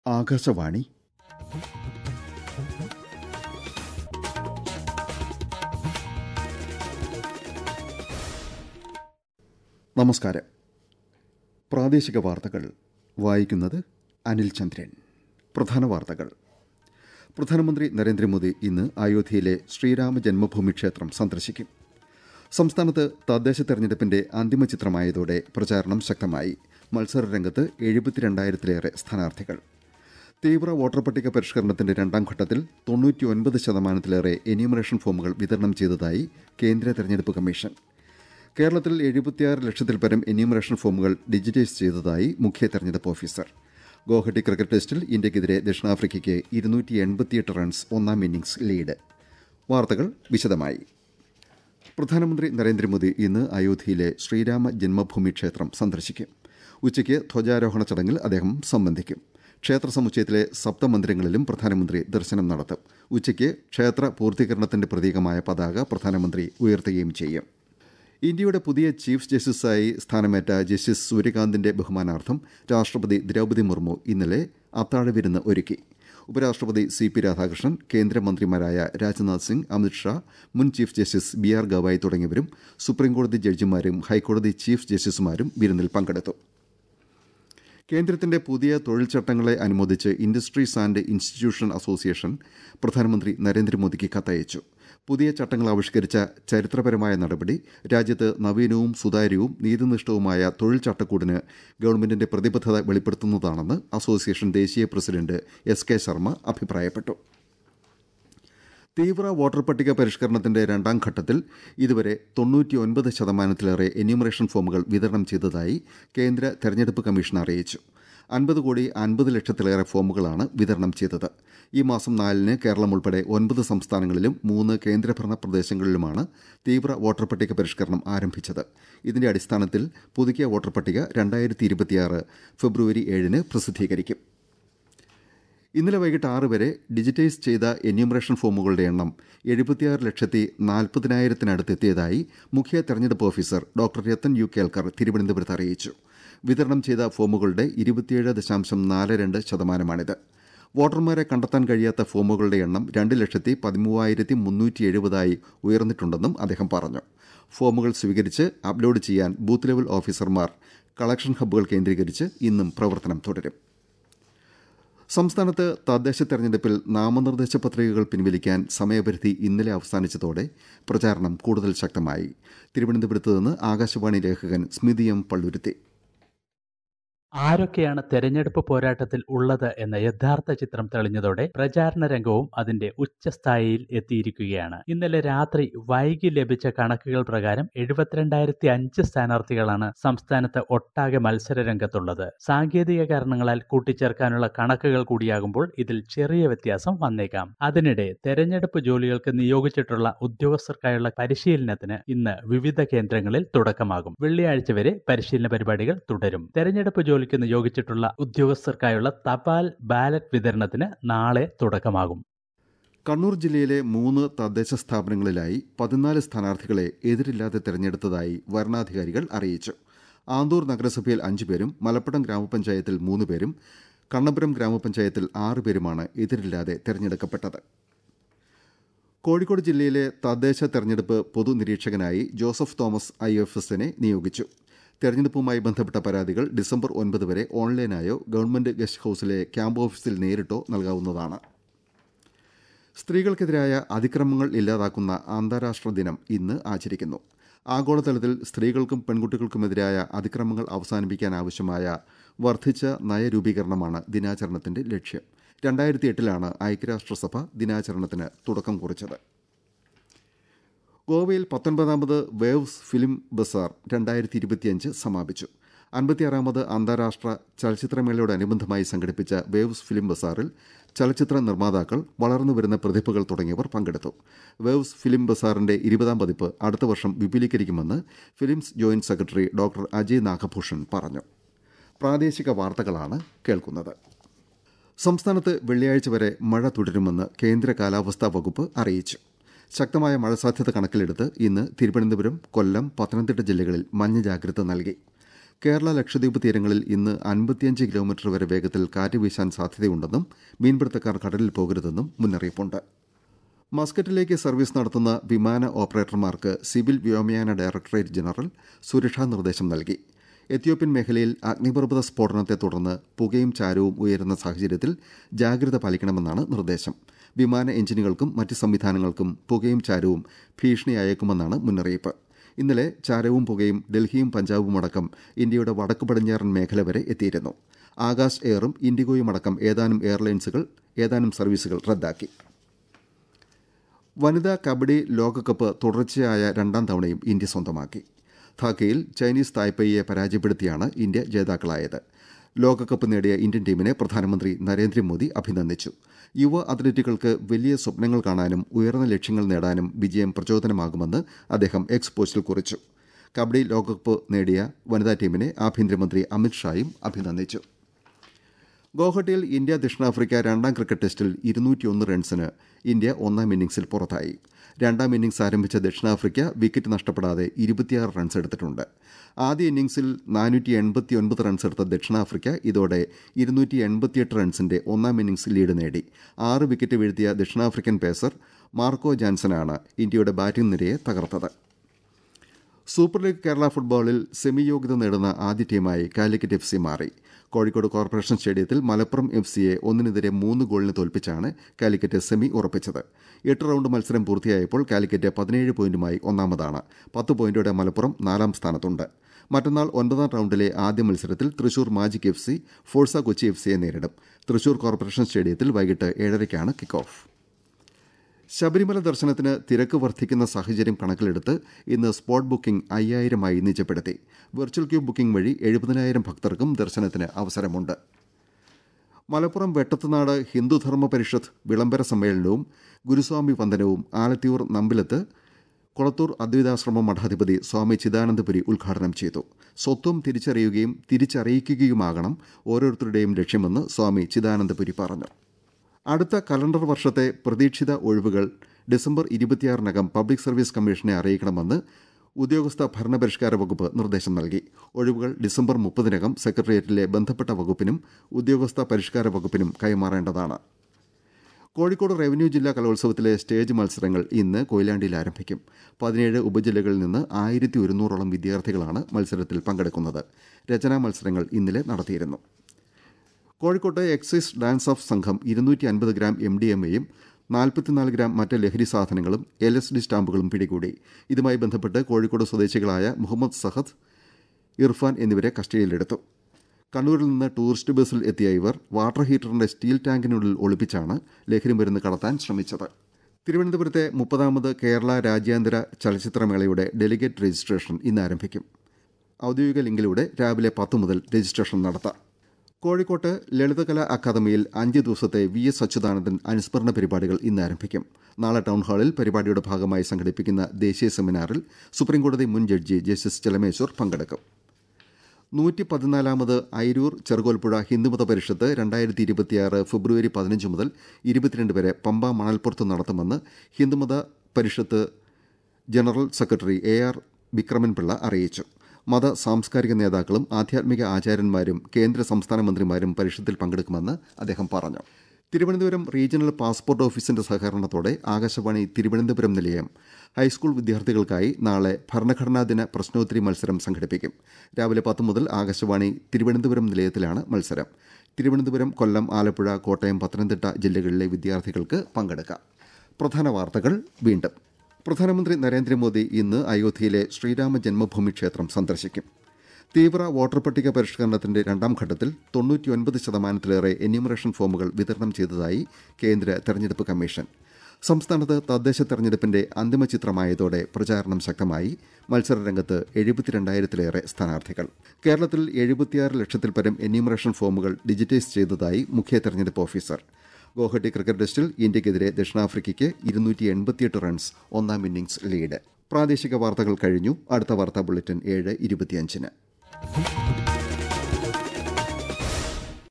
ആകാശവാണി നമസ്കാരം പ്രാദേശിക വാർത്തകൾ വായിക്കുന്നത് അനിൽ ചന്ദ്രൻ പ്രധാന വാർത്തകൾ പ്രധാനമന്ത്രി നരേന്ദ്രമോദി ഇന്ന് അയോധ്യയിലെ ശ്രീരാമ ജന്മഭൂമി ക്ഷേത്രം സന്ദർശിക്കും സംസ്ഥാനത്ത് തദ്ദേശ തെരഞ്ഞെടുപ്പിന്റെ അന്തിമ ചിത്രമായതോടെ പ്രചാരണം ശക്തമായി മത്സര രംഗത്ത് എഴുപത്തിരണ്ടായിരത്തിലേറെ സ്ഥാനാർത്ഥികൾ തീവ്ര വോട്ടർ പട്ടിക പരിഷ്കരണത്തിന്റെ രണ്ടാം ഘട്ടത്തിൽ തൊണ്ണൂറ്റിയൊൻപത് ശതമാനത്തിലേറെ എന്യൂമറേഷൻ ഫോമുകൾ വിതരണം ചെയ്തതായി കേന്ദ്ര തെരഞ്ഞെടുപ്പ് കമ്മീഷൻ കേരളത്തിൽ എഴുപത്തിയാറ് ലക്ഷത്തിൽ പരം എന്യൂമറേഷൻ ഫോമുകൾ ഡിജിറ്റൈസ് ചെയ്തതായി മുഖ്യ തെരഞ്ഞെടുപ്പ് ഓഫീസർ ഗോഹട്ടി ക്രിക്കറ്റ് ടെസ്റ്റിൽ ഇന്ത്യക്കെതിരെ ദക്ഷിണാഫ്രിക്കയ്ക്ക് ഇരുന്നൂറ്റി എൺപത്തിയെട്ട് റൺസ് ഒന്നാം ഇന്നിംഗ്സ് ലീഡ് വാർത്തകൾ വിശദമായി പ്രധാനമന്ത്രി നരേന്ദ്രമോദി ഇന്ന് അയോധ്യയിലെ ശ്രീരാമ ജന്മഭൂമി ക്ഷേത്രം സന്ദർശിക്കും ഉച്ചയ്ക്ക് ധ്വജാരോഹണ ചടങ്ങിൽ അദ്ദേഹം സംബന്ധിക്കും ക്ഷേത്ര സമുച്ചയത്തിലെ സപ്തമന്ദിരങ്ങളിലും പ്രധാനമന്ത്രി ദർശനം നടത്തും ഉച്ചയ്ക്ക് ക്ഷേത്ര പൂർത്തീകരണത്തിന്റെ പ്രതീകമായ പതാക പ്രധാനമന്ത്രി ഉയർത്തുകയും ചെയ്യും ഇന്ത്യയുടെ പുതിയ ചീഫ് ജസ്റ്റിസായി സ്ഥാനമേറ്റ ജസ്റ്റിസ് സൂര്യകാന്തിന്റെ ബഹുമാനാർത്ഥം രാഷ്ട്രപതി ദ്രൌപദി മുർമു ഇന്നലെ അത്താഴ വിരുന്ന് ഒരുക്കി ഉപരാഷ്ട്രപതി സി പി രാധാകൃഷ്ണൻ കേന്ദ്രമന്ത്രിമാരായ രാജ്നാഥ് സിംഗ് അമിത്ഷാ മുൻ chief justice B R Gavai തുടങ്ങിയവരും സുപ്രീംകോടതി ജഡ്ജിമാരും ഹൈക്കോടതി ചീഫ് ജസ്റ്റിസുമാരും വിരുന്നിൽ പങ്കെടുത്തു കേന്ദ്രത്തിന്റെ പുതിയ തൊഴിൽ ചട്ടങ്ങളെ അനുമോദിച്ച് ഇൻഡസ്ട്രീസ് ആൻഡ് ഇൻസ്റ്റിറ്റ്യൂഷൻ അസോസിയേഷൻ പ്രധാനമന്ത്രി നരേന്ദ്രമോദിക്ക് കത്തയച്ചു പുതിയ ചട്ടങ്ങൾ ആവിഷ്കരിച്ച ചരിത്രപരമായ നടപടി രാജ്യത്ത് നവീനവും സുതാര്യവും നീതിനിഷ്ഠവുമായ തൊഴിൽ ചട്ടക്കൂടിന് ഗവൺമെന്റിന്റെ പ്രതിബദ്ധത വെളിപ്പെടുത്തുന്നതാണെന്ന് അസോസിയേഷൻ ദേശീയ പ്രസിഡന്റ് എസ് കെ ശർമ്മ അഭിപ്രായപ്പെട്ടു തീവ്ര വോട്ടർ പട്ടിക പരിഷ്കരണത്തിന്റെ രണ്ടാം ഘട്ടത്തിൽ ഇതുവരെ തൊണ്ണൂറ്റിയൊൻപത് ശതമാനത്തിലേറെ എന്യൂമറേഷൻ ഫോമുകൾ വിതരണം ചെയ്തതായി കേന്ദ്ര തെരഞ്ഞെടുപ്പ് കമ്മീഷൻ അറിയിച്ചു അൻപത് കോടി അൻപത് ലക്ഷത്തിലേറെ ഫോമുകളാണ് വിതരണം ചെയ്തത് ഈ മാസം നാലിന് കേരളം ഉൾപ്പെടെ ഒൻപത് സംസ്ഥാനങ്ങളിലും മൂന്ന് കേന്ദ്രഭരണ പ്രദേശങ്ങളിലുമാണ് തീവ്ര വോട്ടർ പട്ടിക പരിഷ്കരണം ആരംഭിച്ചത് ഇതിന്റെ അടിസ്ഥാനത്തിൽ പുതുക്കിയ വോട്ടർ പട്ടിക രണ്ടായിരത്തി ഇരുപത്തിയാറ് ഫെബ്രുവരി ഏഴിന് പ്രസിദ്ധീകരിക്കും ഇന്നലെ വൈകിട്ട് ആറ് വരെ ഡിജിറ്റൈസ് ചെയ്ത എന്യൂമറേഷൻ ഫോമുകളുടെ എണ്ണം എഴുപത്തിയാറ് ലക്ഷത്തി നാൽപ്പതിനായിരത്തിനടുത്ത് എത്തിയതായി മുഖ്യ തെരഞ്ഞെടുപ്പ് officer doctor Rathan U Kelkar തിരുവനന്തപുരത്ത് അറിയിച്ചു വിതരണം ചെയ്ത ഫോമുകളുടെ ഇരുപത്തിയേഴ് ദശാംശം നാല് രണ്ട് ശതമാനമാണിത് വോട്ടർമാരെ കണ്ടെത്താൻ കഴിയാത്ത ഫോമുകളുടെ എണ്ണം രണ്ട് ലക്ഷത്തി പതിമൂവായിരത്തി മുന്നൂറ്റി എഴുപതായി ഉയർന്നിട്ടുണ്ടെന്നും അദ്ദേഹം പറഞ്ഞു ഫോമുകൾ സ്വീകരിച്ച് അപ്ലോഡ് ചെയ്യാൻ ബൂത്ത് ലെവൽ ഓഫീസർമാർ കളക്ഷൻ ഹബ്ബുകൾ കേന്ദ്രീകരിച്ച് ഇന്നും പ്രവർത്തനം തുടരും സംസ്ഥാനത്ത് തദ്ദേശ തെരഞ്ഞെടുപ്പിൽ നാമനിർദ്ദേശ പത്രികകൾ പിൻവലിക്കാൻ സമയപരിധി ഇന്നലെ അവസാനിച്ചതോടെ പ്രചാരണം കൂടുതൽ ശക്തമായി തിരുവനന്തപുരത്ത് നിന്ന് ആകാശവാണി ലേഖകൻ സ്മിതി എം പള്ളുരുത്തി ആരൊക്കെയാണ് തെരഞ്ഞെടുപ്പ് പോരാട്ടത്തിൽ ഉള്ളത് എന്ന യഥാർത്ഥ ചിത്രം തെളിഞ്ഞതോടെ പ്രചാരണ രംഗവും അതിന്റെ ഉച്ചസ്ഥായിയിൽ എത്തിയിരിക്കുകയാണ് ഇന്നലെ രാത്രി വൈകി ലഭിച്ച കണക്കുകൾ പ്രകാരം എഴുപത്തിരണ്ടായിരത്തി അഞ്ച് സ്ഥാനാർത്ഥികളാണ് സംസ്ഥാനത്ത് ഒട്ടാകെ മത്സര രംഗത്തുള്ളത് സാങ്കേതിക കാരണങ്ങളാൽ കൂട്ടിച്ചേർക്കാനുള്ള കണക്കുകൾ കൂടിയാകുമ്പോൾ ഇതിൽ ചെറിയ വ്യത്യാസം വന്നേക്കാം അതിനിടെ തെരഞ്ഞെടുപ്പ് ജോലികൾക്ക് നിയോഗിച്ചിട്ടുള്ള ഉദ്യോഗസ്ഥർക്കായുള്ള പരിശീലനത്തിന് ഇന്ന് വിവിധ കേന്ദ്രങ്ങളിൽ തുടക്കമാകും വെള്ളിയാഴ്ച വരെ പരിശീലന പരിപാടികൾ തുടരും തെരഞ്ഞെടുപ്പ് ജോലിക്ക് നിയോഗിച്ചിട്ടുള്ള ഉദ്യോഗസ്ഥർക്കായുള്ള തപാൽ ബാലറ്റ് വിതരണത്തിന് നാളെ തുടക്കമാകും കണ്ണൂർ ജില്ലയിലെ മൂന്ന് തദ്ദേശ സ്ഥാപനങ്ങളിലായി പതിനാല് സ്ഥാനാർത്ഥികളെ എതിരില്ലാതെ തെരഞ്ഞെടുത്തതായി വരണാധികാരികൾ അറിയിച്ചു ആന്തൂർ നഗരസഭയിൽ അഞ്ചുപേരും മലപ്പുറം ഗ്രാമപഞ്ചായത്തിൽ മൂന്ന് പേരും കണ്ണപുരം ഗ്രാമപഞ്ചായത്തിൽ ആറ് പേരുമാണ് എതിരില്ലാതെ തെരഞ്ഞെടുക്കപ്പെട്ടത് കോഴിക്കോട് ജില്ലയിലെ തദ്ദേശ തെരഞ്ഞെടുപ്പ് പൊതുനിരീക്ഷകനായി ജോസഫ് തോമസ് ഐ എഫ് എസിനെ നിയോഗിച്ചു തെരഞ്ഞെടുപ്പുമായി ബന്ധപ്പെട്ട പരാതികൾ ഡിസംബർ ഒൻപത് വരെ ഓൺലൈനായോ ഗവൺമെന്റ് ഗസ്റ്റ് ഹൌസിലെ ക്യാമ്പ് ഓഫീസിൽ നേരിട്ടോ നൽകാവുന്നതാണ് സ്ത്രീകൾക്കെതിരായ അതിക്രമങ്ങൾ ഇല്ലാതാക്കുന്ന അന്താരാഷ്ട്ര ദിനം ഇന്ന് ആചരിക്കുന്നു ആഗോളതലത്തിൽ സ്ത്രീകൾക്കും പെൺകുട്ടികൾക്കുമെതിരായ അതിക്രമങ്ങൾ അവസാനിപ്പിക്കാനാവശ്യമായ വർദ്ധിച്ച നയരൂപീകരണമാണ് ദിനാചരണത്തിന്റെ ലക്ഷ്യം രണ്ടായിരത്തി എട്ടിലാണ് ഐക്യരാഷ്ട്രസഭ ദിനാചരണത്തിന് തുടക്കം കുറിച്ചത് ഗോവയിൽ പത്തൊൻപതാമത് വേവ്സ് ഫിലിം ബസാർ രണ്ടായിരത്തി ഇരുപത്തിയഞ്ച് സമാപിച്ചു അൻപത്തിയാറാമത് അന്താരാഷ്ട്ര ചലച്ചിത്രമേളയോടനുബന്ധമായി സംഘടിപ്പിച്ച വേവ്സ് ഫിലിം ബസാറിൽ ചലച്ചിത്ര നിർമ്മാതാക്കൾ വളർന്നുവരുന്ന പ്രതിഭകൾ തുടങ്ങിയവർ പങ്കെടുത്തു വേവ്സ് ഫിലിം ബസാറിന്റെ ഇരുപതാം പതിപ്പ് അടുത്ത വർഷം വിപുലീകരിക്കുമെന്ന് films joint secretary doctor Ajay Nagabhushan പറഞ്ഞു പ്രാദേശിക വാർത്തകളാണ് കേൾക്കുന്നത് സംസ്ഥാനത്ത് വെള്ളിയാഴ്ച വരെ മഴ തുടരുമെന്ന് കേന്ദ്ര കാലാവസ്ഥാ വകുപ്പ് അറിയിച്ചു ശക്തമായ മഴ സാധ്യത കണക്കിലെടുത്ത് ഇന്ന് തിരുവനന്തപുരം കൊല്ലം പത്തനംതിട്ട ജില്ലകളിൽ മഞ്ഞ ജാഗ്രത നൽകി കേരള ലക്ഷദ്വീപ് തീരങ്ങളിൽ ഇന്ന് അൻപത്തിയഞ്ച് കിലോമീറ്റർ വരെ വേഗത്തിൽ കാറ്റ് വീശാൻ സാധ്യതയുണ്ടെന്നും മീൻപിടുത്തക്കാർ കടലിൽ പോകരുതെന്നും മുന്നറിയിപ്പുണ്ട് മസ്കറ്റിലേക്ക് സർവീസ് നടത്തുന്ന വിമാന ഓപ്പറേറ്റർമാർക്ക് സിവിൽ വ്യോമയാന ഡയറക്ടറേറ്റ് ജനറൽ സുരക്ഷാ നിർദ്ദേശം നൽകി എത്യോപ്യൻ മേഖലയിൽ അഗ്നിപർവ്വത സ്ഫോടനത്തെ തുടർന്ന് പുകയും ചാരവും ഉയരുന്ന സാഹചര്യത്തിൽ ജാഗ്രത പാലിക്കണമെന്നാണ് നിർദ്ദേശം വിമാന എഞ്ചിനുകൾക്കും മറ്റ് സംവിധാനങ്ങൾക്കും പുകയും ചാരവും ഭീഷണിയായേക്കുമെന്നാണ് മുന്നറിയിപ്പ് ഇന്നലെ ചാരവും പുകയും ഡൽഹിയും പഞ്ചാബും അടക്കം ഇന്ത്യയുടെ വടക്ക് പടിഞ്ഞാറൻ മേഖല വരെ എത്തിയിരുന്നു ആകാശ് എയറും ഇൻഡിഗോയും അടക്കം ഏതാനും എയർലൈൻസുകൾ ഏതാനും സർവീസുകൾ റദ്ദാക്കി വനിതാ കബഡി ലോകകപ്പ് തുടർച്ചയായ രണ്ടാം തവണയും ഇന്ത്യ സ്വന്തമാക്കി ധാക്കയിൽ ചൈനീസ് തായ്പേയിയെ പരാജയപ്പെടുത്തിയാണ് ഇന്ത്യ ജേതാക്കളായത് ലോകകപ്പ് നേടിയ ഇന്ത്യൻ ടീമിനെ പ്രധാനമന്ത്രി നരേന്ദ്രമോദി അഭിനന്ദിച്ചു യുവ അത്ലറ്റുകൾക്ക് വലിയ സ്വപ്നങ്ങൾ കാണാനും ഉയർന്ന ലക്ഷ്യങ്ങൾ നേടാനും വിജയം പ്രചോദനമാകുമെന്ന് അദ്ദേഹം എക്സ് പോസ്റ്റിൽ കുറിച്ചു കബഡി ലോകകപ്പ് നേടിയ വനിതാ ടീമിനെ ആഭ്യന്തരമന്ത്രി അമിത്ഷായും അഭിനന്ദിച്ചു ഗോഹട്ടിയിൽ ഇന്ത്യ ദക്ഷിണാഫ്രിക്ക രണ്ടാം ക്രിക്കറ്റ് ടെസ്റ്റിൽ ഇരുന്നൂറ്റിയൊന്ന് റൺസിന് ഇന്ത്യ ഒന്നാം ഇന്നിംഗ്സിൽ പുറത്തായി രണ്ടാം ഇന്നിംഗ്സ് ആരംഭിച്ച ദക്ഷിണാഫ്രിക്ക വിക്കറ്റ് നഷ്ടപ്പെടാതെ ഇരുപത്തിയാറ് റൺസ് എടുത്തിട്ടുണ്ട് ആദ്യ ഇന്നിംഗ്സിൽ നാനൂറ്റി എൺപത്തിയൊൻപത് റൺസ് എടുത്ത ദക്ഷിണാഫ്രിക്ക ഇതോടെ ഇരുന്നൂറ്റി എൺപത്തിയെട്ട് റൺസിന്റെ ഒന്നാം ഇന്നിംഗ്സ് ലീഡ് നേടി ആറ് വിക്കറ്റ് വീഴ്ത്തിയ ദക്ഷിണാഫ്രിക്കൻ പേസർ മാർക്കോ ജാൻസനാണ് ഇന്ത്യയുടെ ബാറ്റിംഗ് നിരയെ തകർത്തത് സൂപ്പർ ലീഗ് കേരള ഫുട്ബോളിൽ സെമി യോഗ്യത നേടുന്ന ആദ്യ ടീമായി കാലിക്കറ്റ് എഫ് സി മാറി കോഴിക്കോട് കോർപ്പറേഷൻ സ്റ്റേഡിയത്തിൽ മലപ്പുറം എഫ് സിയെ ഒന്നിനെതിരെ മൂന്ന് ഗോളിന് തോൽപ്പിച്ചാണ് കാലിക്കറ്റ് സെമി ഉറപ്പിച്ചത് എട്ട് റൌണ്ട് മത്സരം പൂർത്തിയായപ്പോൾ കാലിക്കറ്റ് പതിനേഴ് പോയിന്റുമായി ഒന്നാമതാണ് പത്ത് പോയിന്റോടെ മലപ്പുറം നാലാം സ്ഥാനത്തുണ്ട് മറ്റന്നാൾ ഒൻപതാം റൌണ്ടിലെ ആദ്യ മത്സരത്തിൽ Thrissur magic F C Forca Kochi F സിയെ നേരിടും തൃശൂർ കോർപ്പറേഷൻ സ്റ്റേഡിയത്തിൽ വൈകിട്ട് ഏഴരയ്ക്കാണ് കിക്ക് ഓഫ് ശബരിമല ദർശനത്തിന് തിരക്ക് വർദ്ധിക്കുന്ന സാഹചര്യം കണക്കിലെടുത്ത് ഇന്ന് സ്പോട്ട് ബുക്കിംഗ് അയ്യായിരമായി നിജപ്പെടുത്തി വെർച്വൽ ക്യൂ ബുക്കിംഗ് വഴി എഴുപതിനായിരം ഭക്തർക്കും ദർശനത്തിന് അവസരമുണ്ട് മലപ്പുറം വെട്ടത്തുനാട് ഹിന്ദുധർമ്മ പരിഷത്ത് വിളംബര സമ്മേളനവും ഗുരുസ്വാമി വന്ദനവും ആലത്തിയൂർ നമ്പിലത്ത് കൊളത്തൂർ അദ്വൈതാശ്രമ മഠാധിപതി സ്വാമി ചിദാനന്ദപുരി ഉദ്ഘാടനം ചെയ്തു സ്വത്വം തിരിച്ചറിയുകയും തിരിച്ചറിയിക്കുകയുമാകണം ഓരോരുത്തരുടെയും ലക്ഷ്യമെന്ന് സ്വാമി ചിദാനന്ദപുരി പറഞ്ഞു അടുത്ത കലണ്ടർ വർഷത്തെ പ്രതീക്ഷിത ഒഴിവുകൾ ഡിസംബർ ഇരുപത്തിയാറിനകം പബ്ലിക് സർവീസ് കമ്മീഷനെ അറിയിക്കണമെന്ന് ഉദ്യോഗസ്ഥ ഭരണപരിഷ്കാര വകുപ്പ് നിർദ്ദേശം നൽകി ഒഴിവുകൾ ഡിസംബർ മുപ്പതിനകം സെക്രട്ടേറിയറ്റിലെ ബന്ധപ്പെട്ട വകുപ്പിനും ഉദ്യോഗസ്ഥ പരിഷ്കാര വകുപ്പിനും കൈമാറേണ്ടതാണ് കോഴിക്കോട് റവന്യൂ ജില്ലാ കലോത്സവത്തിലെ സ്റ്റേജ് മത്സരങ്ങൾ ഇന്ന് കൊയിലാണ്ടിയിൽ ആരംഭിക്കും പതിനേഴ് ഉപജില്ലകളിൽ നിന്ന് ആയിരത്തി ഒരുന്നൂറോളം വിദ്യാർത്ഥികളാണ് മത്സരത്തിൽ പങ്കെടുക്കുന്നത് രചനാ മത്സരങ്ങൾ ഇന്നലെ നടത്തിയിരുന്നു കോഴിക്കോട്ട് എക്സൈസ് ഡാൻസ് ഓഫ് സംഘം ഇരുന്നൂറ്റി അൻപത് ഗ്രാം എം ഡി എം എയും നാൽപ്പത്തിനാല് ഗ്രാം മറ്റ് ലഹരി സാധനങ്ങളും എൽ എസ് ഡി സ്റ്റാമ്പുകളും പിടികൂടി ഇതുമായി ബന്ധപ്പെട്ട് കോഴിക്കോട് സ്വദേശികളായ മുഹമ്മദ് സഹദ് ഇർഫാൻ എന്നിവരെ കസ്റ്റഡിയിലെടുത്തു കണ്ണൂരിൽ നിന്ന് ടൂറിസ്റ്റ് ബസ്സിൽ എത്തിയ ഇവർ വാട്ടർ ഹീറ്ററിന്റെ സ്റ്റീൽ ടാങ്കിനുള്ളിൽ ഒളിപ്പിച്ചാണ് ലഹരി മരുന്ന് കടത്താൻ ശ്രമിച്ചത് തിരുവനന്തപുരത്തെ മുപ്പതാമത് കേരള രാജ്യാന്തര ചലച്ചിത്രമേളയുടെ ഡെലിഗേറ്റ് രജിസ്ട്രേഷൻ ഇന്ന് ആരംഭിക്കും ഔദ്യോഗിക ലിങ്കിലൂടെ രാവിലെ പത്ത് മുതൽ രജിസ്ട്രേഷൻ നടത്താം കോഴിക്കോട്ട് ലളിതകലാ അക്കാദമിയിൽ അഞ്ച് ദിവസത്തെ വി എസ് അച്യുതാനന്ദൻ അനുസ്മരണ പരിപാടികൾ ഇന്ന് ആരംഭിക്കും നാളെ ടൗൺ ഹാളിൽ പരിപാടിയുടെ ഭാഗമായി സംഘടിപ്പിക്കുന്ന ദേശീയ സെമിനാറിൽ സുപ്രീംകോടതി മുൻ ജഡ്ജി ജസ്റ്റിസ് ചെലമേശ്വർ പങ്കെടുക്കും നൂറ്റി പതിനാലാമത് അയിരൂർ ചെറുകോൽപ്പുഴ ഹിന്ദുമത പരിഷത്ത് രണ്ടായിരത്തി ഇരുപത്തിയാറ് ഫെബ്രുവരി പതിനഞ്ച് മുതൽ ഇരുപത്തിരണ്ട് വരെ പമ്പ മണൽപ്പുറത്ത് നടത്തുമെന്ന് Hindumatha Parishad general secretary A R Vikramanpillai അറിയിച്ചു മത സാംസ്കാരിക നേതാക്കളും ആധ്യാത്മിക ആചാര്യന്മാരും കേന്ദ്ര സംസ്ഥാന മന്ത്രിമാരും പരിഷത്തിൽ പങ്കെടുക്കുമെന്ന് അദ്ദേഹം പറഞ്ഞു തിരുവനന്തപുരം റീജിയണൽ പാസ്പോർട്ട് ഓഫീസിന്റെ സഹകരണത്തോടെ ആകാശവാണി തിരുവനന്തപുരം നിലയം ഹൈസ്കൂൾ വിദ്യാർത്ഥികൾക്കായി നാളെ ഭരണഘടനാ ദിന പ്രശ്നോത്തരി മത്സരം സംഘടിപ്പിക്കും രാവിലെ പത്ത് മുതൽ ആകാശവാണി തിരുവനന്തപുരം നിലയത്തിലാണ് മത്സരം തിരുവനന്തപുരം കൊല്ലം ആലപ്പുഴ കോട്ടയം പത്തനംതിട്ട ജില്ലകളിലെ വിദ്യാർത്ഥികൾക്ക് പങ്കെടുക്കാം പ്രധാന വാർത്തകൾ വീണ്ടും പ്രധാനമന്ത്രി നരേന്ദ്രമോദി ഇന്ന് അയോധ്യയിലെ ശ്രീരാമ ജന്മഭൂമി ക്ഷേത്രം സന്ദർശിക്കും തീവ്ര വോട്ടർ പട്ടിക പരിഷ്കരണത്തിന്റെ രണ്ടാം ഘട്ടത്തിൽ തൊണ്ണൂറ്റിയൊൻപത് ശതമാനത്തിലേറെ എന്യൂമറേഷൻ ഫോമുകൾ വിതരണം ചെയ്തതായി കേന്ദ്ര തെരഞ്ഞെടുപ്പ് കമ്മീഷൻ സംസ്ഥാനത്ത് തദ്ദേശ തെരഞ്ഞെടുപ്പിന്റെ അന്തിമ ചിത്രമായതോടെ പ്രചാരണം ശക്തമായി മത്സരരംഗത്ത് എഴുപത്തിരണ്ടായിരത്തിലേറെ സ്ഥാനാർത്ഥികൾ കേരളത്തിൽ എഴുപത്തിയാറ് ലക്ഷത്തിൽ പരം എന്യൂമറേഷൻ ഫോമുകൾ ഡിജിറ്റൈസ് ചെയ്തതായി മുഖ്യ തെരഞ്ഞെടുപ്പ് ഓഫീസർ ഗോഹട്ടി ക്രിക്കറ്റ് ടെസ്റ്റിൽ ഇന്ത്യക്കെതിരെ ദക്ഷിണാഫ്രിക്കയ്ക്ക് ഇരുന്നൂറ്റി എൺപത്തിയെട്ട് റൺസ് ഒന്നാം ഇന്നിംഗ്സ് ലീഡ് പ്രാദേശിക വാർത്തകൾ കഴിഞ്ഞു അടുത്ത വാർത്താ ബുള്ളറ്റിൻ ഏഴ് ഇരുപത്തിയഞ്ചിന്